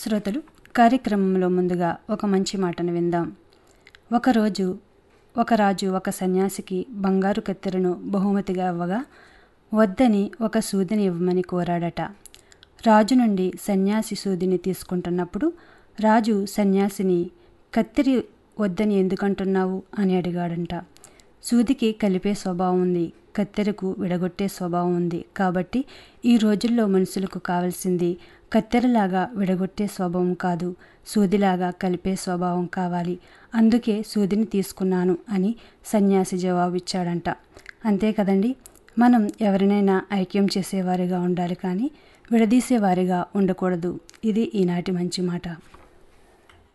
శ్రోతలు కార్యక్రమంలో ముందుగా ఒక మంచి మాటను విందాం ఒకరోజు ఒక రాజు ఒక సన్యాసికి బంగారు కత్తెరను బహుమతిగా ఇవ్వగా వద్దని ఒక సూదిని ఇవ్వమని కోరాడట రాజు నుండి సన్యాసి సూదిని తీసుకుంటున్నప్పుడు రాజు సన్యాసిని కత్తిరి వద్దని ఎందుకంటున్నావు అని అడిగాడంట సూదికి కలిపే స్వభావం ఉంది కత్తెరకు విడగొట్టే స్వభావం ఉంది కాబట్టి ఈ రోజుల్లో మనుషులకు కావలసింది కత్తెరలాగా విడగొట్టే స్వభావం కాదు సూదిలాగా కలిపే స్వభావం కావాలి అందుకే సూదిని తీసుకున్నాను అని సన్యాసి జవాబిచ్చాడంట అంతే కదండి మనం ఎవరినైనా ఐక్యం చేసేవారిగా ఉండాలి కానీ విడదీసేవారిగా ఉండకూడదు ఇది ఈనాటి మంచి మాట